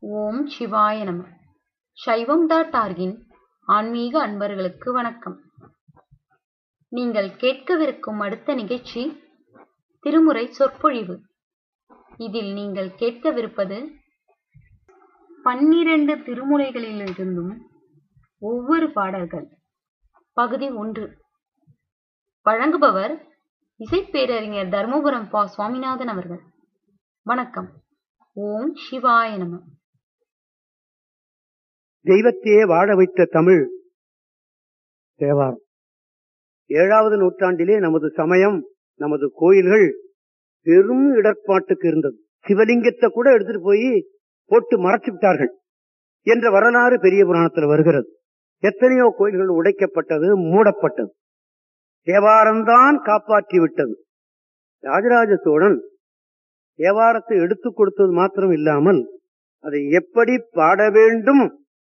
ஓம் சிவாய நம சைவம் டாட் ஆர்கின் ஆன்மீக அன்பர்களுக்கு வணக்கம் நீங்கள் கேட்கவிருக்கும் அடுத்த நிகழ்ச்சி திருமுறை சொற்பொழிவு இதில் நீங்கள் கேட்கவிருப்பது பன்னிரண்டு திருமுறைகளிலிருந்தும் ஒவ்வொரு பாடல்கள் பகுதி ஒன்று வழங்குபவர் இசைப்பேரறிஞர் தர்மபுரம் பா சுவாமிநாதன் அவர்கள் வணக்கம் ஓம் சிவாய நம தெய்வத்தையே வாழ வைத்த தமிழ் தேவாரம் ஏழாவது நூற்றாண்டிலே நமது சமயம் நமது கோயில்கள் பெரும் இடர்பாட்டுக்கு இருந்தது சிவலிங்கத்தை கூட எடுத்துட்டு போய் போட்டு மறைச்சு விட்டார்கள் என்ற வரலாறு பெரிய புராணத்தில் வருகிறது எத்தனையோ கோயில்கள் உடைக்கப்பட்டது மூடப்பட்டது தேவாரம்தான் காப்பாற்றி விட்டது ராஜராஜ சோழன் தேவாரத்தை எடுத்துக் கொடுத்தது மாத்திரம் இல்லாமல் அதை எப்படி பாட வேண்டும்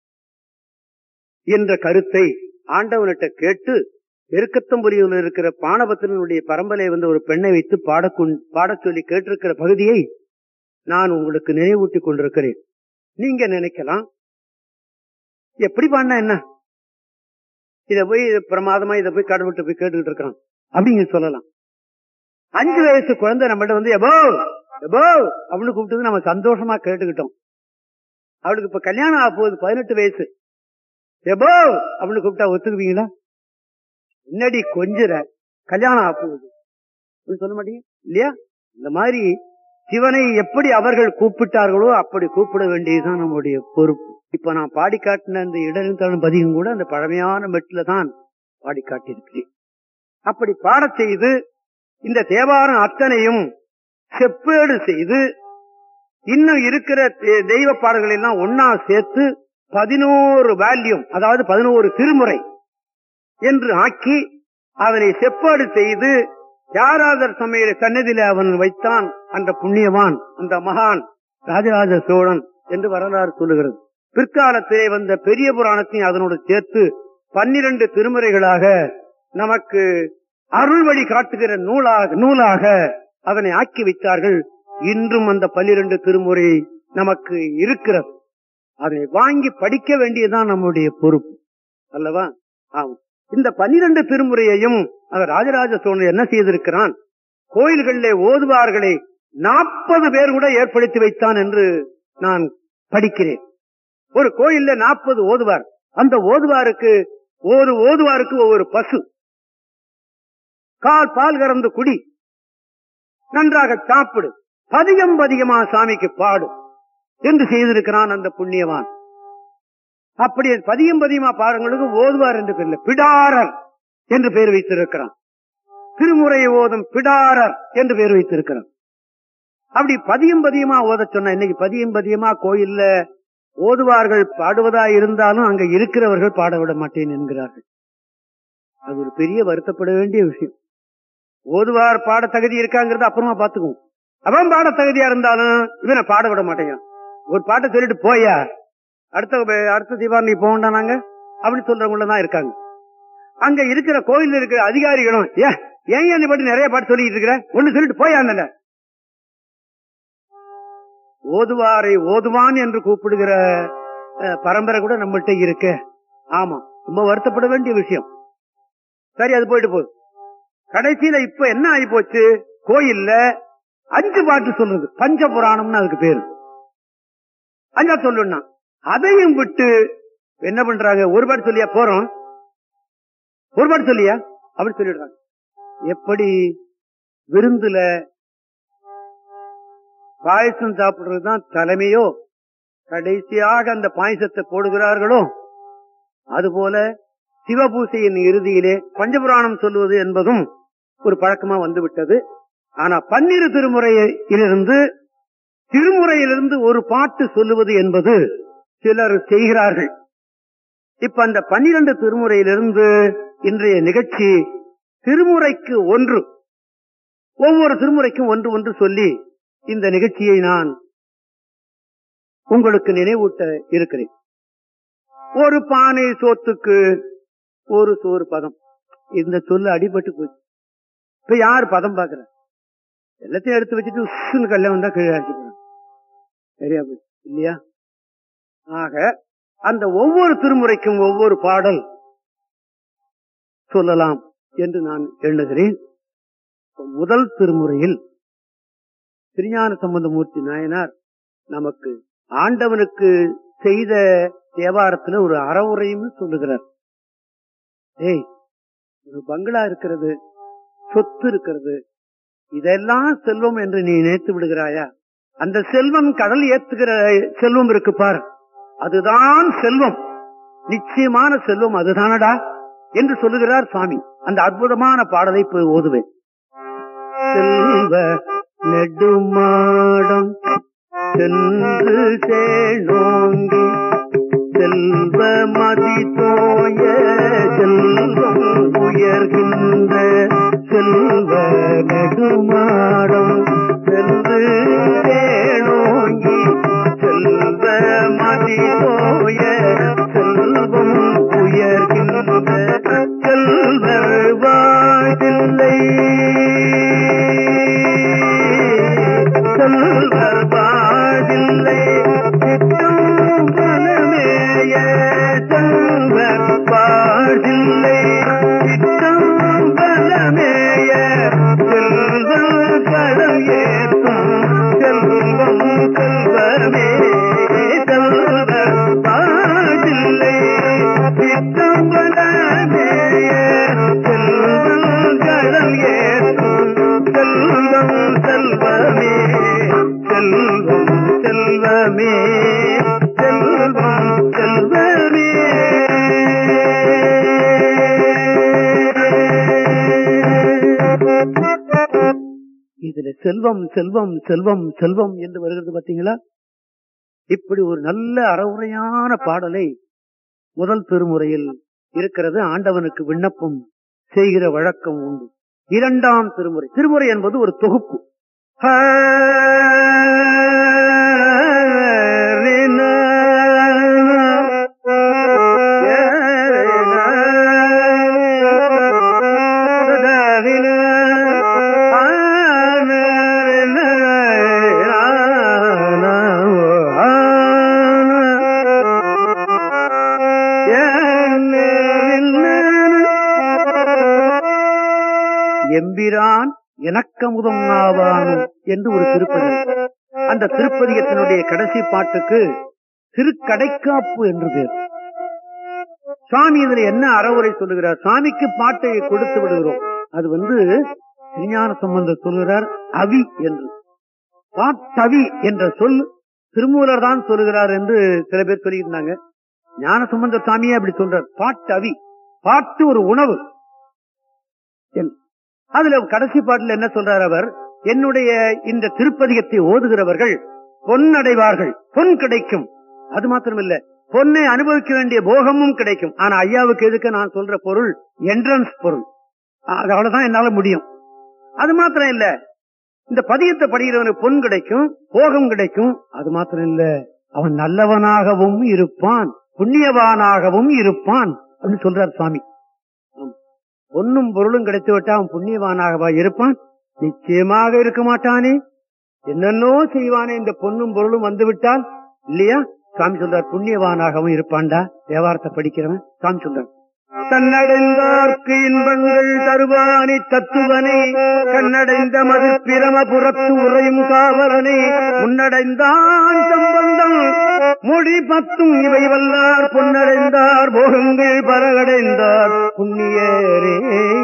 என்ற கருத்தை ஆண்டவனிட்ட கேட்டு பெருக்கத்தம்புரியில் இருக்கிற பானபத்திரனுடைய பரம்பரை வந்த ஒரு பெண்ணை வைத்து பாடக் பாடச் சொல்லி கேட்டிருக்கிற பகுதியை நான் உங்களுக்கு நினைவூட்டிக் கொண்டிருக்கிறேன் நீங்க நினைக்கலாம் எப்படி பாடினா என்ன இத போய் பிரமாதமா இத போய் கடவுள்கிட்ட போய் கேட்டுக்கிட்டு இருக்கிறான் அப்படிங்க சொல்லலாம் அஞ்சு வயசு குழந்தை நம்மகிட்ட வந்து எபோ எபோ அப்படின்னு கூப்பிட்டு நம்ம சந்தோஷமா கேட்டுக்கிட்டோம் அவளுக்கு இப்ப கல்யாணம் ஆக போகுது பதினெட்டு வயசு எபோ அப்படின்னு கூப்பிட்டா ஒத்துக்குவீங்களா முன்னாடி கொஞ்சிற கல்யாணம் ஆக போகுது சொல்ல மாட்டீங்க இல்லையா இந்த மாதிரி சிவனை எப்படி அவர்கள் கூப்பிட்டார்களோ அப்படி கூப்பிட வேண்டியதுதான் நம்முடைய பொறுப்பு இப்ப நான் பாடி காட்டின இந்த இடரும் பதிகம் கூட அந்த பழமையான மெட்டில தான் பாடி காட்டியிருக்கிறேன் அப்படி பாட செய்து இந்த தேவாரம் அத்தனையும் செப்பேடு செய்து இன்னும் இருக்கிற தெய்வ பாடல்கள் எல்லாம் ஒன்னா சேர்த்து பதினோரு வேல்யூம் அதாவது பதினோரு திருமுறை என்று ஆக்கி அதனை செப்பாடு செய்து யாராதர் சமையல சன்னதியில அவன் வைத்தான் அந்த புண்ணியவான் அந்த மகான் ராஜராஜ சோழன் என்று வரலாறு சொல்லுகிறது பிற்காலத்திலே வந்த பெரிய புராணத்தையும் அதனோடு சேர்த்து பன்னிரண்டு திருமுறைகளாக நமக்கு அருள் வழி காட்டுகிற நூலாக நூலாக அதனை ஆக்கி வைத்தார்கள் இன்றும் அந்த பன்னிரண்டு திருமுறை நமக்கு இருக்கிறது அதை வாங்கி படிக்க வேண்டியதுதான் நம்முடைய பொறுப்பு அல்லவா ஆமாம் இந்த பன்னிரண்டு திருமுறையையும் அந்த ராஜராஜ சோழன் என்ன செய்திருக்கிறான் கோயில்களிலே ஓதுவார்களை நாற்பது பேர் கூட ஏற்படுத்தி வைத்தான் என்று நான் படிக்கிறேன் ஒரு கோயில்ல நாற்பது ஓதுவார் அந்த ஓதுவாருக்கு ஒரு ஓதுவாருக்கு ஒவ்வொரு பசு கால் பால் கறந்து குடி நன்றாக சாப்பிடு பதிகம் பதிகமா சாமிக்கு பாடு என்று செய்திருக்கிறான் அந்த புண்ணியவான் அப்படி பதியம் பதியமா பாடங்களுக்கு ஓதுவார் என்று பேர் பிடாரர் என்று பெயர் வைத்திருக்கிறான் திருமுறையை ஓதும் பிடாரர் என்று பெயர் வைத்திருக்கிறான் அப்படி பதியம் பதியமா ஓத சொன்ன இன்னைக்கு பதியம் பதியமா கோயில்ல ஓதுவார்கள் பாடுவதா இருந்தாலும் அங்க இருக்கிறவர்கள் பாட விட மாட்டேன் என்கிறார்கள் அது ஒரு பெரிய வருத்தப்பட வேண்டிய விஷயம் ஓதுவார் பாட தகுதி இருக்காங்கிறது அப்புறமா பாத்துக்குவோம் அவன் பாட தகுதியா இருந்தாலும் இவனை பாட விட மாட்டேங்கிறான் ஒரு பாட்டை சொல்லிட்டு போயா அடுத்த அடுத்த தீபாவளி போகண்டா நாங்க அப்படின்னு சொல்றவங்கள தான் இருக்காங்க அங்க இருக்கிற கோயில் இருக்கிற அதிகாரிகளும் ஏன் ஏன் என்னை பற்றி நிறைய பாட்டு சொல்லிட்டு இருக்கிற ஒண்ணு சொல்லிட்டு போயாங்க ஓதுவாரை ஓதுவான் என்று கூப்பிடுகிற பரம்பரை கூட நம்மள்கிட்ட இருக்கு ஆமா ரொம்ப வருத்தப்பட வேண்டிய விஷயம் சரி அது போயிட்டு போகுது கடைசியில இப்ப என்ன ஆகி போச்சு கோயில்ல அஞ்சு பாட்டு சொல்றது பஞ்ச புராணம்னு அதுக்கு பேரு அஞ்சா சொல்லுன்னா அதையும் விட்டு என்ன பண்றாங்க ஒரு பாட்டு சொல்லியா போறோம் ஒரு பாட்டு சொல்லியா அப்படி சொல்லிடுறாங்க எப்படி விருந்துல பாயசம் சாப்பிடுறதுதான் தலைமையோ கடைசியாக அந்த பாயசத்தை போடுகிறார்களோ அதுபோல சிவபூசையின் இறுதியிலே பஞ்சபுராணம் சொல்லுவது என்பதும் ஒரு பழக்கமா வந்துவிட்டது ஆனா பன்னிரு திருமுறையிலிருந்து திருமுறையிலிருந்து ஒரு பாட்டு சொல்லுவது என்பது சிலர் செய்கிறார்கள் இப்ப அந்த பன்னிரண்டு திருமுறையிலிருந்து இன்றைய நிகழ்ச்சி திருமுறைக்கு ஒன்று ஒவ்வொரு திருமுறைக்கும் ஒன்று ஒன்று சொல்லி இந்த நிகழ்ச்சியை நான் உங்களுக்கு நினைவூட்ட இருக்கிறேன் ஒரு பானை சோத்துக்கு ஒரு சோறு பதம் இந்த சொல்லு அடிபட்டு போச்சு இப்ப யார் பதம் பாக்குற எல்லாத்தையும் எடுத்து வச்சுட்டு உஸ்ஸுன்னு கல்ல வந்தா கீழே அடிச்சுக்கிறான் சரியா போச்சு இல்லையா ஆக அந்த ஒவ்வொரு திருமுறைக்கும் ஒவ்வொரு பாடல் சொல்லலாம் என்று நான் எண்ணுகிறேன் முதல் திருமுறையில் திருஞான சம்பந்தமூர்த்தி நாயனார் நமக்கு ஆண்டவனுக்கு செய்த தேவாரத்துல ஒரு அறவுரையும் சொல்லுகிறார் ஏய் ஒரு பங்களா இருக்கிறது சொத்து இருக்கிறது இதெல்லாம் செல்வம் என்று நீ நினைத்து விடுகிறாயா அந்த செல்வம் கடல் ஏத்துகிற செல்வம் இருக்கு பார் அதுதான் செல்வம் நிச்சயமான செல்வம் அதுதானடா என்று சொல்லுகிறார் சுவாமி அந்த அற்புதமான பாடலை போய் ஓதுவேன் செல்வ நெடுமாடம் சென்று சேனோங்கி செல்வ மதி தோய செல்வம் உயர்கின்ற செல்வ நெடுமாடம் சென்று சேனோங்கி செல்வ மதி தோய செல்வம் உயர்கின்ற செல்வர் வாழ்வில்லை செல்வர் வாழ்வில்லை சித்தம் பலமேய செல்வர் வாழ்வில்லை சித்தம் பலமேய செல்வம் களம் ஏற்றும் செல்வம் செல்வமே செல்வர் வாழ்வில்லை சித்தம் பலமேய செல்வம் களம் ஏற்றும் செல்வம் செல்வமே செல்வம் செல்வமே செல்வம் செல்வமே இதுல செல்வம் செல்வம் செல்வம் செல்வம் என்று வருகிறது பாத்தீங்களா இப்படி ஒரு நல்ல அறவுரையான பாடலை முதல் திருமுறையில் இருக்கிறது ஆண்டவனுக்கு விண்ணப்பம் செய்கிற வழக்கம் உண்டு இரண்டாம் திருமுறை திருமுறை என்பது ஒரு தொகுப்பு எம்பிரான் எனக்கமுதம் ஆவானு என்று ஒரு திருப்பதி அந்த திருப்பதிகத்தினுடைய கடைசி பாட்டுக்கு திருக்கடைக்காப்பு என்று பேர் சுவாமி இதுல என்ன அறவுரை சொல்லுகிறார் சுவாமிக்கு பாட்டை கொடுத்து விடுகிறோம் அது வந்து விஞ்ஞான சம்பந்தர் சொல்லுகிறார் அவி என்று பாட்டவி என்ற சொல் திருமூலர் தான் சொல்லுகிறார் என்று சில பேர் சொல்லியிருந்தாங்க ஞான சம்பந்த சுவாமியே அப்படி சொல்றார் பாட்டவி பாட்டு ஒரு உணவு என்று. அதுல கடைசி பாட்டுல என்ன சொல்றார் அவர் என்னுடைய இந்த திருப்பதிகத்தை ஓதுகிறவர்கள் பொன்னடைவார்கள் பொன் கிடைக்கும் அது மாத்திரமில்ல பொன்னை அனுபவிக்க வேண்டிய போகமும் கிடைக்கும் ஆனா ஐயாவுக்கு எதுக்கு நான் சொல்ற பொருள் என்ட்ரன்ஸ் பொருள் அது அவ்வளவுதான் என்னால முடியும் அது மாத்திரம் இல்ல இந்த பதியத்தை படிக்கிறவனுக்கு பொன் கிடைக்கும் போகம் கிடைக்கும் அது மாத்திரம் இல்ல அவன் நல்லவனாகவும் இருப்பான் புண்ணியவானாகவும் இருப்பான் அப்படின்னு சொல்றார் சுவாமி ஆம். பொன்னும் பொருளும் கிடைத்து விட்டா அவன் புண்ணியவானாகவா இருப்பான் நிச்சயமாக இருக்க மாட்டானே என்னென்னோ செய்வானே இந்த பொன்னும் பொருளும் வந்து விட்டால் இல்லையா சாமி சொல்றார் புண்ணியவானாகவும் இருப்பான்டா தேவாரத்தை படிக்கிறவன் சாமி சொல்றார் தன்னடைந்தார்க்கு இன்பங்கள் தருவானி தத்துவனை கண்ணடைந்த மது பிரமபுரத்து உறையும் காவலனை முன்னடைந்தான் சம்பந்தம் மொழி பத்தும் இவை வல்லார் பொன்னடைந்தார் போகங்கள் பரகடைந்தார் புண்ணியரே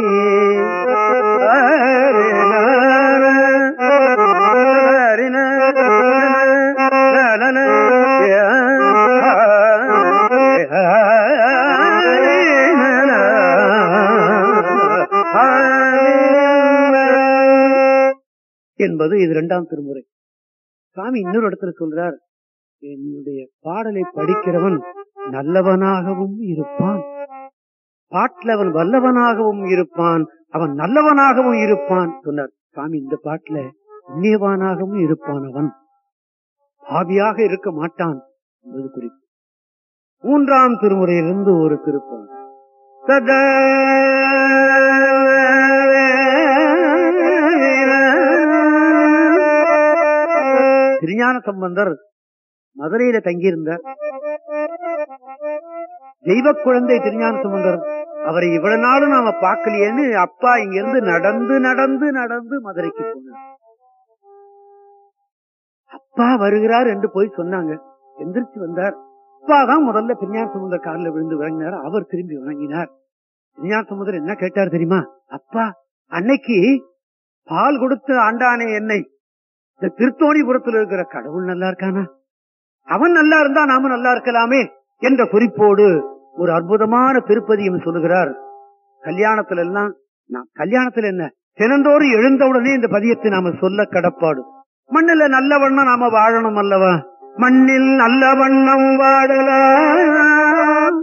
என்பது இது இரண்டாம் திருமுறை சாமி இன்னொரு இடத்துல சொல்றார் என்னுடைய பாடலை படிக்கிறவன் நல்லவனாகவும் இருப்பான் பாட்டில் அவன் வல்லவனாகவும் இருப்பான் அவன் நல்லவனாகவும் இருப்பான் சொன்னார் சாமி இந்த பாட்டுல புண்ணியவானாகவும் இருப்பான் அவன் பாவியாக இருக்க மாட்டான் என்பது குறிப்பு மூன்றாம் திருமுறையிலிருந்து ஒரு திருப்பம் சதா திருஞான சம்பந்தர் மதுரையில தங்கியிருந்தார் தெய்வ குழந்தை திருஞான சம்பந்தர் அவரை இவ்வளவு நாளும் நாம பார்க்கலையேன்னு அப்பா இங்க இருந்து நடந்து நடந்து நடந்து மதுரைக்கு போனார் அப்பா வருகிறார் என்று போய் சொன்னாங்க எந்திரிச்சு வந்தார் அப்பா தான் முதல்ல திருஞான சமுந்தர் காலில் விழுந்து வணங்கினார் அவர் திரும்பி வணங்கினார் திருஞான சமுந்தர் என்ன கேட்டார் தெரியுமா அப்பா அன்னைக்கு பால் கொடுத்து ஆண்டானே என்னை இந்த திருத்தோணிபுரத்தில் இருக்கிற கடவுள் நல்லா இருக்கானா அவன் நல்லா இருந்தா நாம நல்லா இருக்கலாமே என்ற குறிப்போடு ஒரு அற்புதமான திருப்பதியும் சொல்லுகிறார் கல்யாணத்துல எல்லாம் நான் கல்யாணத்துல என்ன தினந்தோறும் எழுந்தவுடனே இந்த பதியத்தை நாம சொல்ல கடப்பாடு மண்ணில நல்ல வண்ணம் நாம வாழணும் அல்லவா மண்ணில் நல்ல வண்ணம் வாழலாம்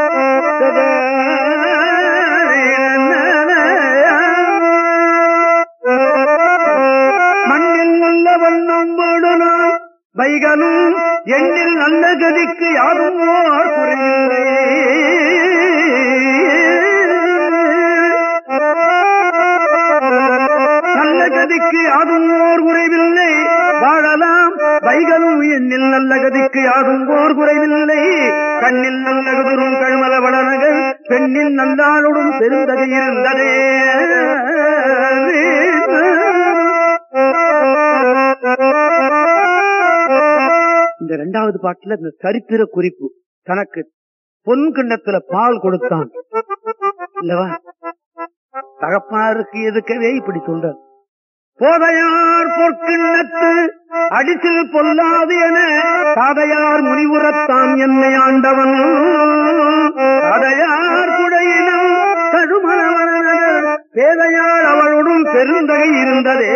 மண்ணில் நல்ல வண்ணம் வாழலாம் வைகனும் எண்ணில் நல்ல கதிக்கு யாரும் ஓர் குறையில்லை நல்ல கதிக்கு யாரும் ஓர் குறைவில்லை வாழலாம் வைகனும் எண்ணில் நல்ல கதிக்கு யாரும் ஓர் குறைவில்லை கண்ணில் நல்ல குதிரும் கழுமல வளனகள் பெண்ணில் நல்லாளுடன் பெருந்தகை இருந்ததே இந்த இரண்டாவது பாட்டுல இந்த சரித்திர குறிப்பு தனக்கு பொன் கிண்ணத்துல பால் கொடுத்தான் இல்லவா தகப்பனாருக்கு எதுக்கவே இப்படி சொல்ற போதையார் பொற்கிண்ணத்து அடிசில் பொல்லாது என தாதையார் முனிவுறத்தான் என்னை ஆண்டவன் தாதையார் குடையினம் கடுமணவனகர் பேதையார் அவளுடன் பெருந்தகை இருந்ததே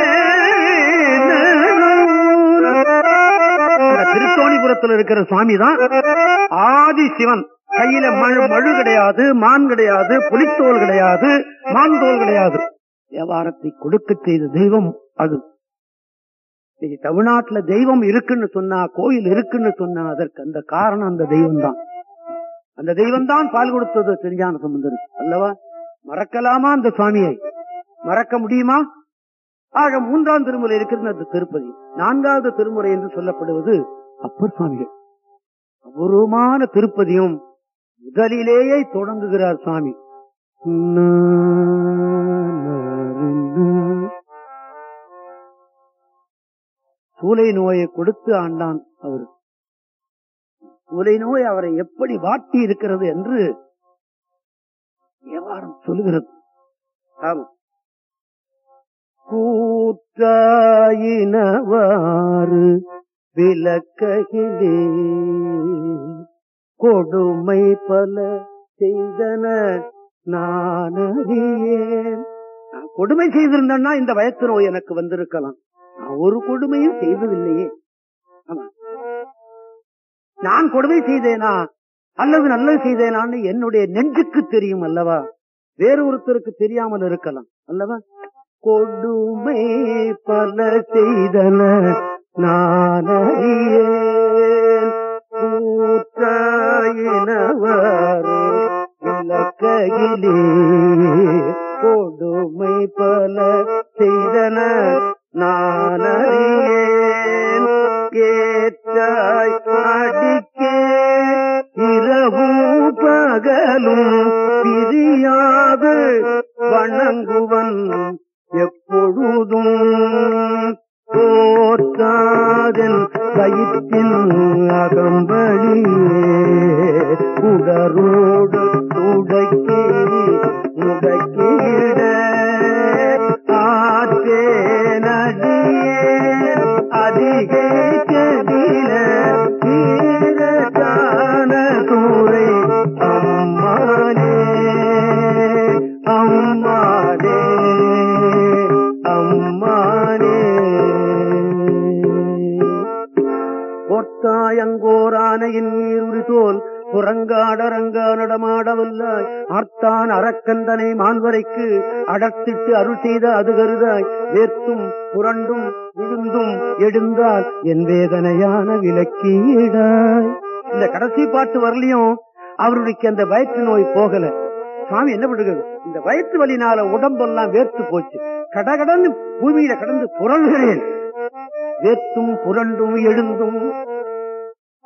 திருத்தோணிபுரத்தில் இருக்கிற சுவாமி தான் ஆதி சிவன் கையில மழு மழு கிடையாது மான் கிடையாது புலித்தோல் கிடையாது மான் தோல் கிடையாது வியாபாரத்தை கொடுக்க செய்த தெய்வம் அது இன்னைக்கு தமிழ்நாட்டுல தெய்வம் இருக்குன்னு சொன்னா கோயில் இருக்குன்னு சொன்னா அதற்கு அந்த காரணம் அந்த தெய்வம் தான் அந்த தெய்வம் தான் பால் கொடுத்தது திருஞான சம்பந்தர் அல்லவா மறக்கலாமா அந்த சுவாமியை மறக்க முடியுமா ஆக மூன்றாம் திருமுறை இருக்கிறது அந்த திருப்பதி நான்காவது திருமுறை என்று சொல்லப்படுவது அப்பர் சுவாமிகள் அபூர்வமான திருப்பதியும் முதலிலேயே தொடங்குகிறார் சுவாமி சூளை நோயை கொடுத்து ஆண்டான் அவர் சூளை நோய் அவரை எப்படி வாட்டி இருக்கிறது என்று விவகாரம் சொல்லுகிறது ஆமா கூற்றாயினவாறு விளக்ககிலே கொடுமை பல செய்தன நான் அறியேன் நான் கொடுமை செய்திருந்தேன்னா இந்த வயத்து நோய் எனக்கு வந்திருக்கலாம் நான் ஒரு கொடுமையும் செய்ததில்லையே ஆமா நான் கொடுமை செய்தேனா அல்லது நல்லது செய்தேனான்னு என்னுடைய நெஞ்சுக்கு தெரியும் அல்லவா வேறு ஒருத்தருக்கு தெரியாமல் இருக்கலாம் அல்லவா கொடுமை பல செய்தன நான் அறியேன் கூற்றாயினவாறு விளக்கையிலே கொடுமை பல செய்தன நான் அறியேன் கேட்டாய் அடிக்கே இரவும் பகலும் பிரியாது வணங்குவன் எப்பொழுதும் போர்த்தாதன் கயிற்றின் அகம்படியே உடரோடு உடக்கி முடக்கிட ஆற்றே நடியே அதிகை கதில தீரத்தான தூரை அம்மானே அம்மானே அம்மானே ஒத்தாயங்கோரானையின் நீருரி தோல் புறங்காடரங்கா நடமாடவல்லாய் ஆர்த்தான் அரக்கந்தனை மான்வரைக்கு அடர்த்திட்டு அருள் செய்த அது கருதாய் வேர்த்தும் புரண்டும் விழுந்தும் எழுந்தால் என் வேதனையான விலக்கீடாய் இந்த கடைசி பாட்டு வரலையும் அவருடைய அந்த வயிற்று நோய் போகல சுவாமி என்ன பண்ணுகிறது இந்த வயிற்று வலினால உடம்பெல்லாம் வேர்த்து போச்சு கடகடன்னு பூமியில கடந்து புரள்கிறேன் வேர்த்தும் புரண்டும் எழுந்தும் வகுத்து வலி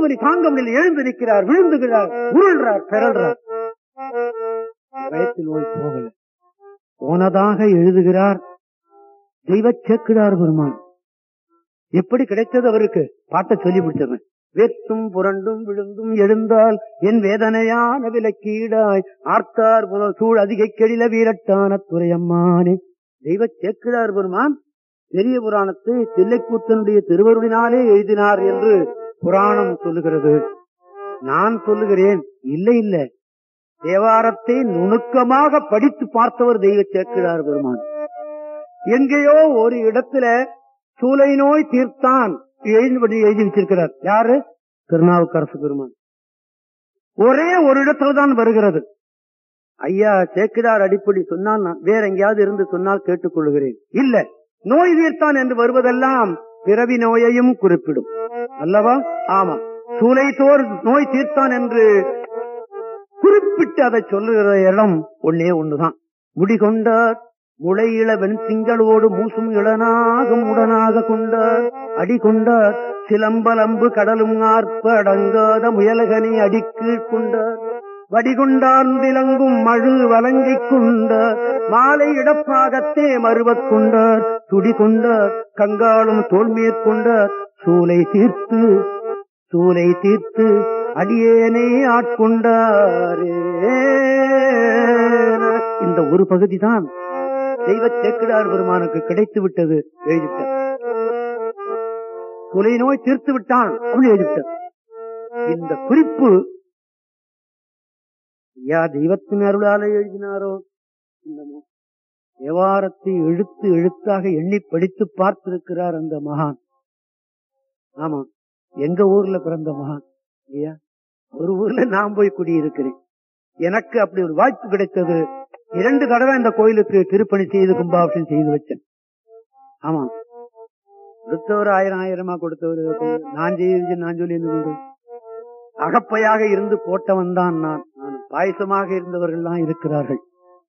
வலி தாங்க முடியல எழுந்து நிற்கிறார் விழுந்துகிறார் உருள்றார் பிறல்றார் வயத்து நோய் போகல போனதாக எழுதுகிறார் தெய்வ சேக்கிடார் பெருமான் எப்படி கிடைத்தது அவருக்கு பாட்ட சொல்லி முடிச்சவன் வெத்தும் புரண்டும் விழுந்தும் எழுந்தால் என் வேதனையான விலக்கீடாய் ஆர்த்தார் புனல் சூழ் அதிகை கெழில வீரட்டான துறையம்மானே தெய்வ சேக்கிடார் பெருமான் பெரிய புராணத்தை தில்லைக்கூத்தனுடைய திருவருளினாலே எழுதினார் என்று புராணம் சொல்லுகிறது நான் சொல்லுகிறேன் இல்லை இல்ல தேவாரத்தை நுணுக்கமாக படித்து பார்த்தவர் தெய்வ சேக்கிடார் பெருமான் எங்கேயோ ஒரு இடத்துல சூலை நோய் தீர்த்தான் எழுதி எழுதி வச்சிருக்கிறார் யாரு திருநாவுக்கரசு பெருமான் ஒரே ஒரு இடத்துல தான் வருகிறது ஐயா சேக்கிடார் அடிப்படை சொன்னால் நான் வேற எங்கேயாவது இருந்து சொன்னால் கேட்டுக்கொள்கிறேன் இல்ல நோய் தீர்த்தான் என்று வருவதெல்லாம் பிறவி நோயையும் குறிப்பிடும் அல்லவா ஆமா சூலை தோர் நோய் தீர்த்தான் என்று குறிப்பிட்டு அதை சொல்லுகிற இடம் ஒன்னே ஒண்ணுதான் முடிகொண்டார் முளை இளவன் திங்களோடு மூசும் இளனாகும் உடனாக கொண்டார் அடி கொண்டார் சிலம்பலம்பு கடலும் ஆர்ப்ப அடங்காத முயலகனை அடிக்கீழ் கொண்டார் வடிகொண்டார்ந்திலங்கும் மழு வலங்கிக் கொண்டார் மாலை இடப்பாகத்தே மறுவக் கொண்டார் துடி கொண்டார் கங்காளும் தோல் மேற்கொண்டார் சூலை தீர்த்து சூலை தீர்த்து அடியேனே ஆட்கொண்டாரே இந்த ஒரு பகுதிதான் தெய்வ சேக்கிடார் பெருமானுக்கு கிடைத்து விட்டது எழுதிட்டார் கொலை நோய் தீர்த்து விட்டான் அப்படின்னு எழுதிட்டார் இந்த குறிப்பு யா தெய்வத்தின் அருளால எழுதினாரோ என்னமோ தேவாரத்தை எழுத்து எழுத்தாக எண்ணி படித்து பார்த்திருக்கிறார் அந்த மகான் ஆமா எங்க ஊர்ல பிறந்த மகான் இல்லையா ஒரு ஊர்ல நான் போய் குடியிருக்கிறேன் எனக்கு அப்படி ஒரு வாய்ப்பு கிடைத்தது இரண்டு தடவை இந்த கோயிலுக்கு திருப்பணி செய்து கும்பாபிஷம் செய்து வச்சேன் ஆமா கொடுத்தவர் ஆயிரம் ஆயிரமா கொடுத்தவர் நான் செய்து நான் சொல்லி என்ன சொல்றது? அகப்பையாக இருந்து போட்டவன் தான் நான் நான் பாயசமாக இருந்தவர்கள் தான் இருக்கிறார்கள்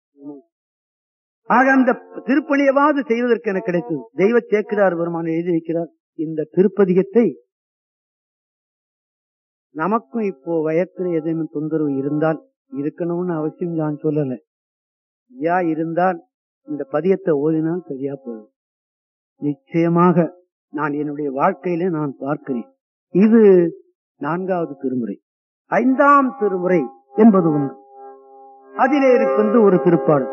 ஆக அந்த திருப்பணியவாது செய்வதற்கு எனக்கு கிடைத்தது தெய்வ சேக்கிரார் பெருமான் எழுதி வைக்கிறார் இந்த திருப்பதிகத்தை நமக்கும் இப்போ வயத்துல ஏதேனும் தொந்தரவு இருந்தால் இருக்கணும்னு அவசியம் நான் சொல்லல ஐயா இருந்தால் இந்த பதியத்தை ஓதினால் சரியா போகும் நிச்சயமாக நான் என்னுடைய வாழ்க்கையில நான் பார்க்கிறேன் இது நான்காவது திருமுறை ஐந்தாம் திருமுறை என்பது ஒன்று அதிலே இருப்பது ஒரு திருப்பாடு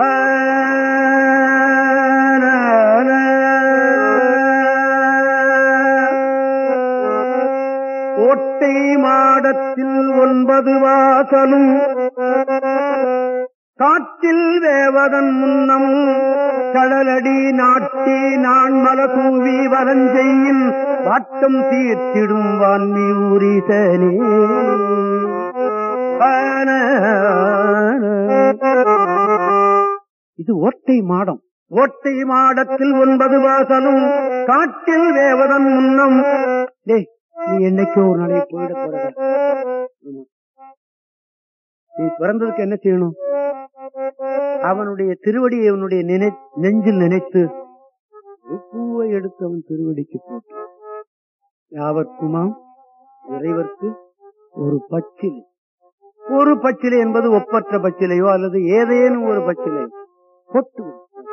ஓட்டை மாடத்தில் ஒன்பது வாசலும் காற்றில் வேவதன் முன்னம் கடலடி நாட்டி நான் மல தூவி வரஞ்செய்யின் வாட்டம் தீர்த்திடும் வான்மி ஊரிசனே இது ஓட்டை மாடம் ஓட்டை மாடத்தில் ஒன்பது வாசலும் காட்டில் வேவதன் முன்னம் டேய் நீ என்னைக்கோ ஒரு நாளைக்கு போயிட போறதா நீ பிறந்ததுக்கு என்ன செய்யணும் அவனுடைய திருவடியை அவனுடைய நினை நெஞ்சில் நினைத்து ஒரு பூவை எடுத்து அவன் திருவடிக்கு போட்டு யாவர்க்குமாம் இறைவர்க்கு ஒரு பச்சிலை ஒரு பச்சிலை என்பது ஒப்பற்ற பச்சிலையோ அல்லது ஏதேனும் ஒரு பச்சிலை கொட்டு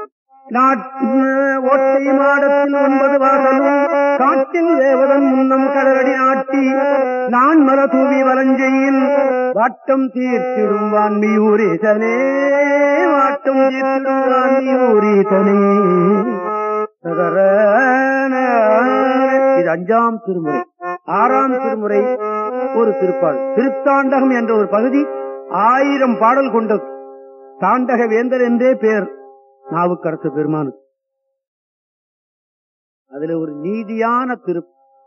ஒட்டை மாடத்தில் ஒன்பது வாசலும் காட்டில் வேவதன் முன்னம் கடலடி நாட்டி நான் மல தூவி வலஞ்செய்யின் வாட்டம் தீர்த்திடும் வான்மியூரீசனே வாட்டம் தீர்த்திடும் வான்மியூரீசனே இது அஞ்சாம் திருமுறை ஆறாம் திருமுறை ஒரு திருப்பாள் திருத்தாண்டகம் என்ற ஒரு பகுதி ஆயிரம் பாடல் கொண்டது தாண்டக வேந்தர் என்றே பேர் நாவுக்கரசு பெருமானு அதுல ஒரு நீதியான திரு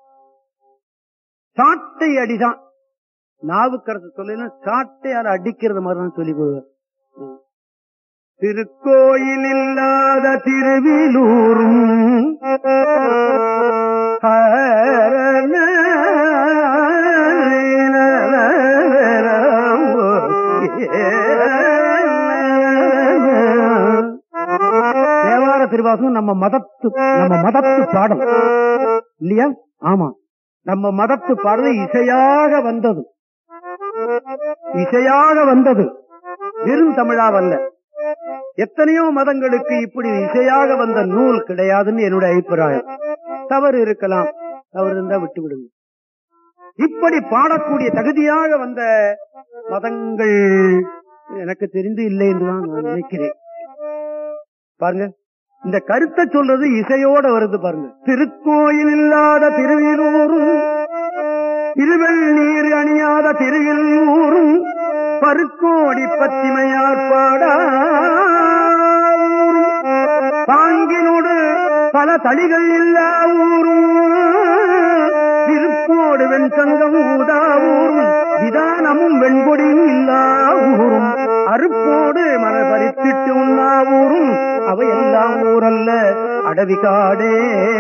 சாட்டை அடிதான் நாவுக்கரசு சொல்லல சாட்டையால அடிக்கிறது மாதிரி தான் சொல்லி போடுவார் திருக்கோயில் இல்லாத திருவிலூரும் தேவார திருவாசகம் நம்ம மதத்து நம்ம மதத்து பாடம் இல்லையா ஆமா நம்ம மதத்து பாடல் இசையாக வந்தது இசையாக வந்தது வெறும் தமிழாவல்ல எத்தனையோ மதங்களுக்கு இப்படி இசையாக வந்த நூல் கிடையாதுன்னு என்னுடைய அபிப்பிராயம் தவறு இருக்கலாம் தவறு இருந்தா விட்டு விடுங்க இப்படி பாடக்கூடிய தகுதியாக வந்த மதங்கள் எனக்கு தெரிந்து இல்லை என்றுதான் நான் நினைக்கிறேன் பாருங்க இந்த கருத்தை சொல்றது இசையோட வருது பாருங்க திருக்கோயில் இல்லாத திருவிலூரும் திருவெள் நீர் அணியாத திருவில்லூரும் பருக்கோடி பத்திமையார் பாடா பாங்கினோடு பல தளிகள் இல்லா ஊரும் திருப்போடு வெண்சங்கம் ஊதா ஊரும் விதானமும் வெண்கொடியும் இல்லா ஊரும் அறுப்போடு மன பறித்திட்டு உண்ணா ஊரும் அவை எல்லாம் ஊரல்ல அடவி காடே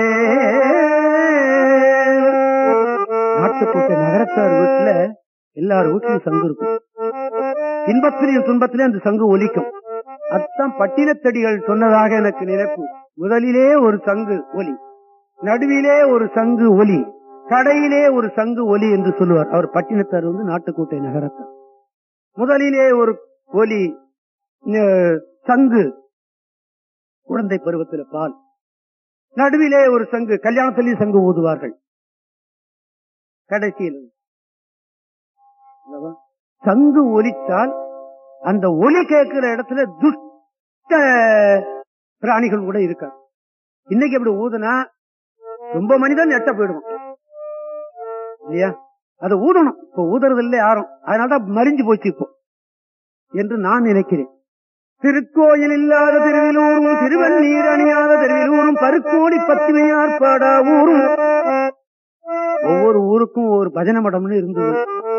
நாட்டுக்கோட்டை நகரத்தார் வீட்டுல எல்லார் வீட்லயும் சங்கு இருக்கும் இன்பத்திலையும் துன்பத்திலையும் அந்த சங்கு ஒலிக்கும் அதுதான் பட்டினத்தடிகள் சொன்னதாக எனக்கு நினைப்பு முதலிலே ஒரு சங்கு ஒலி நடுவிலே ஒரு சங்கு ஒலி கடையிலே ஒரு சங்கு ஒலி என்று சொல்லுவார் அவர் பட்டினத்தார் வந்து நாட்டுக்கோட்டை நகரத்தார் முதலிலே ஒரு ஒலி அஹ், சங்கு குழந்தை பருவத்தில் பால் நடுவிலே ஒரு சங்கு கல்யாணத்திலேயும் சங்கு ஊதுவார்கள் கடைசியில் அல்லவா? சங்கு ஒலித்தால் அந்த ஒலி கேட்கிற இடத்துல துஷ்ட பிராணிகள் கூட இருக்காது இன்னைக்கு அப்படி ஊதுனா ரொம்ப மனிதன் எட்ட போயிடுவான் இல்லையா அதை ஊதணும் இப்ப ஊதுறது இல்லை யாரும் அதனாலதான் மறிஞ்சு போச்சு இப்போ என்று நான் நினைக்கிறேன் திருக்கோயில் இல்லாத திருவிலூரும் திருவண்ணீர் அணியாத திருவிலூரும் பருக்கோடி பத்திமையார் பாடா ஊரும் ஒவ்வொரு ஊருக்கும் ஒவ்வொரு பஜனை மடம்னு இருந்தது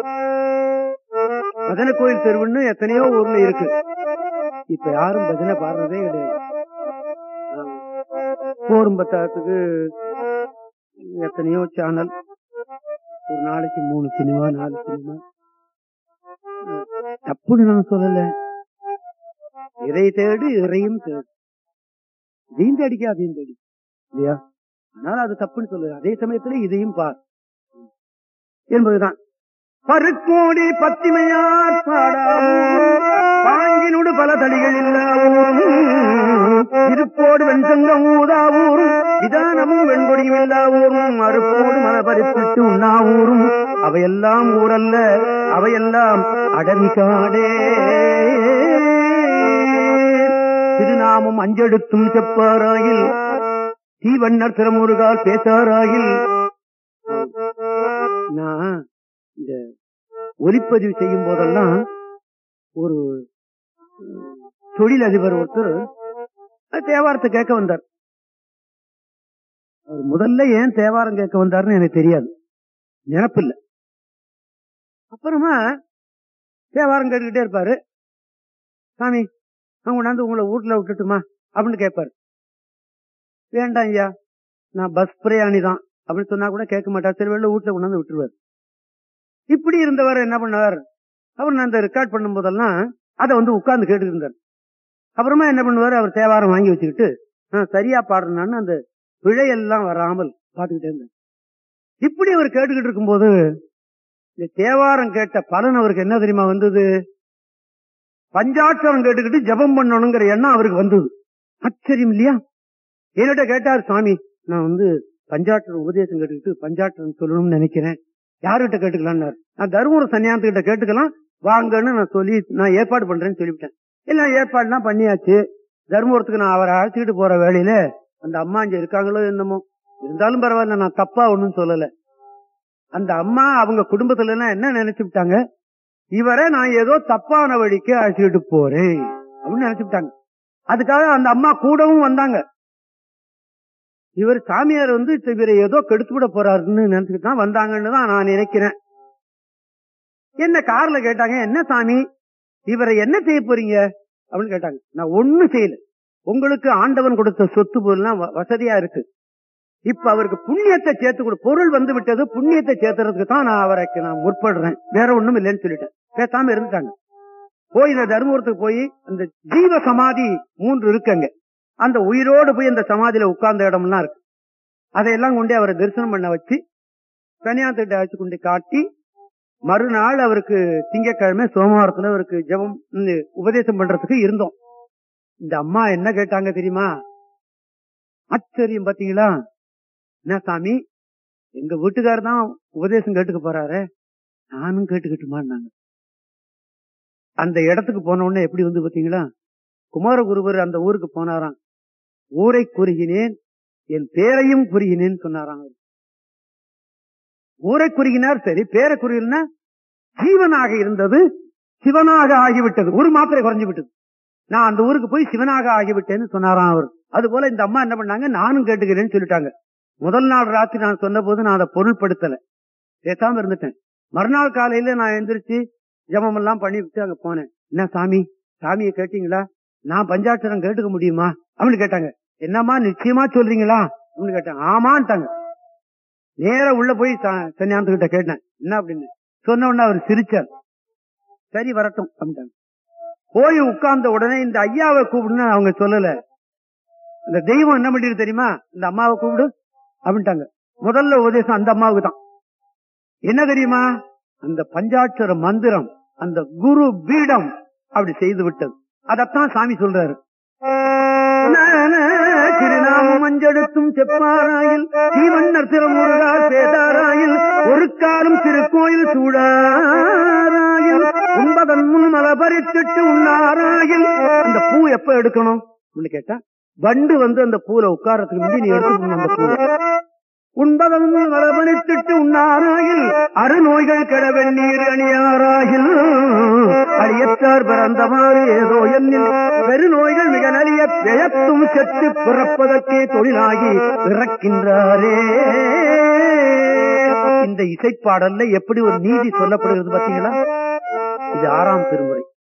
பஜனை கோயில் தெருவுன்னு எத்தனையோ ஊர்ல இருக்கு இப்ப யாரும் பஜனை பாடுறதே கிடையாது ஆமா. கோரும்பத்தாத்துக்கு எத்தனையோ சேனல் ஒரு நாளைக்கு மூணு சினிமா நாலு சினிமா தப்புன்னு நான் சொல்லல இறை தேடு இறையும் தேடு இதையும் தேடிக்க அதையும் தேடி இல்லையா அதனால அது தப்புன்னு சொல்லுது அதே சமயத்துல இதையும் பார் என்பதுதான் பருக்கோடி பத்திமையார் பாடாவும் பாங்கினோடு பல தடிகள் இல்லாவும் இருப்போடு வெண்சங்கம் ஊதாவூரும் விதானமும் வெண்கொடியும் இல்லாவூரும் அறுப்போடு மலபரிப்பிட்டு உண்ணாவூரும் அவையெல்லாம் ஊரல்ல அவையெல்லாம் அடவி காடே திருநாமம் அஞ்செடுத்தும் செப்பாராயில் தீவண்ணர் திறமுருகால் பேசாராயில் நான் இந்த ஒலிப்பதிவு செய்யும் போதெல்லாம் ஒரு தொழிலதிபர் ஒருத்தர் தேவாரத்தை கேட்க வந்தார் அவர் முதல்ல ஏன் தேவாரம் கேட்க வந்தாருன்னு எனக்கு தெரியாது நினப்பில்லை அப்புறமா தேவாரம் கேட்டுக்கிட்டே இருப்பாரு சாமி நான் கொண்டாந்து உங்களை வீட்டுல விட்டுட்டுமா அப்படின்னு கேட்பாரு வேண்டாம் ஐயா நான் பஸ் பிரயாணி தான் அப்படின்னு சொன்னா கூட கேட்க மாட்டார் சரி வெளில வீட்டுல கொண்டாந்து விட்டுருவார் இப்படி இருந்தவர் என்ன பண்ணார் அவர் நான் இந்த ரெக்கார்ட் பண்ணும் போதெல்லாம் அதை வந்து உட்கார்ந்து கேட்டுட்டு இருந்தார் அப்புறமா என்ன பண்ணுவார் அவர் தேவாரம் வாங்கி வச்சுக்கிட்டு நான் சரியா பாடுறேன்னு அந்த பிழையெல்லாம் வராமல் பாத்துக்கிட்டே இருந்தார் இப்படி அவர் கேட்டுக்கிட்டு இருக்கும்போது இந்த தேவாரம் கேட்ட பலன் அவருக்கு என்ன தெரியுமா வந்தது பஞ்சாட்சரம் கேட்டுக்கிட்டு ஜெபம் பண்ணணுங்கிற எண்ணம் அவருக்கு வந்தது ஆச்சரியம் இல்லையா என்னிட்ட கேட்டார் சாமி நான் வந்து பஞ்சாட்சரம் உபதேசம் கேட்டுக்கிட்டு பஞ்சாட்சரம் சொல்லணும்னு நினைக்கிறேன் யாருகிட்ட கேட்டுக்கலாம்னாரு நான் தருமபுரம் சன்னியாசத்துக்கிட்ட கேட்டுக்கலாம் வாங்கன்னு நான் சொல்லி நான் ஏற்பாடு பண்றேன்னு சொல்லிவிட்டேன் இல்ல ஏற்பாடுலாம் பண்ணியாச்சு தருமபுரத்துக்கு நான் அவரை அழைச்சிக்கிட்டு போற வேலையில அந்த அம்மா இங்க இருக்காங்களோ என்னமோ இருந்தாலும் பரவாயில்ல நான் தப்பா ஒண்ணும் சொல்லல அந்த அம்மா அவங்க குடும்பத்துல எல்லாம் என்ன நினைச்சுட்டாங்க இவரை நான் ஏதோ தப்பான வழிக்கு அழைச்சிக்கிட்டு போறேன் அப்படின்னு நினைச்சுட்டாங்க அதுக்காக அந்த அம்மா கூடவும் வந்தாங்க இவர் சாமியார் வந்து இவரை ஏதோ கெடுத்து விட போறாருன்னு நினைச்சுக்கிட்டு தான் வந்தாங்கன்னு தான் நான் நினைக்கிறேன் என்ன கார்ல கேட்டாங்க என்ன சாமி இவரை என்ன செய்ய போறீங்க அப்படின்னு கேட்டாங்க நான் ஒண்ணும் செய்யல உங்களுக்கு ஆண்டவன் கொடுத்த சொத்து பொருள்லாம் வ- வசதியா இருக்கு இப்ப அவருக்கு புண்ணியத்தை சேர்த்து கொடு பொருள் வந்து விட்டது புண்ணியத்தை சேர்த்துறதுக்கு தான் நான் அவருக்கு நான் முற்படுறேன் வேற ஒண்ணும் இல்லைன்னு சொல்லிட்டேன் பேசாம இருந்துட்டாங்க போய் இந்த தர்மபுரத்துக்கு போய் அந்த ஜீவ சமாதி மூன்று இருக்குங்க அந்த உயிரோடு போய் அந்த சமாதியில உட்கார்ந்த இடம்லாம் இருக்கு அதையெல்லாம் கொண்டு அவரை தரிசனம் பண்ண வச்சு சன்னியாசத்தை அழைச்சு கொண்டு காட்டி மறுநாள் அவருக்கு திங்கட்கிழமை சோமவாரத்துல அவருக்கு ஜெபம் ம், உபதேசம் பண்றதுக்கு இருந்தோம் இந்த அம்மா என்ன கேட்டாங்க தெரியுமா ஆச்சரியம் பாத்தீங்களா என்ன சாமி எங்க வீட்டுக்காரர் தான் உபதேசம் கேட்டுக்க போறாரு நானும் கேட்டுக்கிட்டுமான்னாங்க அந்த இடத்துக்கு போன உடனே எப்படி வந்து பாத்தீங்களா குமாரகுருவர் அந்த ஊருக்கு போனாராம் ஊரை குறுகினேன் என் பேரையும் குறுகினேன்னு சொன்னாராம் அவர். ஊரை குறுகினார் சரி பேரை குறுகினா ஜீவனாக இருந்தது சிவனாக ஆகிவிட்டது ஒரு மாத்திரை குறைஞ்சு விட்டது நான் அந்த ஊருக்கு போய் சிவனாக ஆகிவிட்டேன்னு சொன்னாராம் அவர் அது போல இந்த அம்மா என்ன பண்ணாங்க நானும் கேட்டுக்கிறேன்னு சொல்லிட்டாங்க முதல் நாள் ராத்திரி நான் சொன்ன போது நான் அதை பொருள்படுத்தல பேசாம இருந்துட்டேன் மறுநாள் காலையில நான் எந்திரிச்சு ஜபம் எல்லாம் பண்ணி விட்டு அங்க போனேன் என்ன சாமி சாமியை கேட்டீங்களா நான் பஞ்சாட்சரம் கேட்டுக்க முடியுமா அப்படின்னு கேட்டாங்க என்னம்மா நிச்சயமா சொல்றீங்களா அப்படின்னு கேட்டாங்க ஆமான்ட்டாங்க நேரா உள்ள போய் சன்னியாந்த கிட்ட கேட்டேன் என்ன அப்படின்னு சொன்ன உடனே அவர் சிரிச்சார் சரி வரட்டும் அப்படின்ட்டாங்க போய் உட்கார்ந்த உடனே இந்த ஐயாவை கூப்பிடுன்னு அவங்க சொல்லல இந்த தெய்வம் என்ன பண்ணிருக்கு தெரியுமா இந்த அம்மாவை கூப்பிடு அப்படின்ட்டாங்க முதல்ல உபதேசம் அந்த அம்மாவுக்கு தான் என்ன தெரியுமா அந்த பஞ்சாட்சர மந்திரம் அந்த குரு பீடம் அப்படி செய்து விட்டது அதத்தான் சாமி சொல்றாரு திருநாமம் மஞ்செடுத்தும் செப்பாராயில் தீவண்ணர் திருமுருகார் பேதாராயில் ஒரு காலம் திருக்கோயில் சூடாராயில் உண்பதன் முன் மலபரித்திட்டு உண்ணாராயில் அந்த பூ எப்ப எடுக்கணும் அப்படின்னு கேட்டா வண்டு வந்து அந்த பூல உட்காரத்துக்கு முந்தி நீ எடுத்துக்கணும் அந்த பூ உண்பதன் முன் மலபரித்திட்டு உண்ணாராயில் அருநோய்கள் கெட வெந்நீர் அணியாராயில் அழியத்தார் பிறந்தமாறு ஏதோ என்னில் பெருநோய்கள் மிக நலிய பெயத்தும் செத்து பிறப்பதற்கே தொழிலாகி பிறக்கின்றாரே இந்த இசைப்பாடல்ல எப்படி ஒரு நீதி சொல்லப்படுகிறது பாத்தீங்களா இது ஆறாம் திருமுறை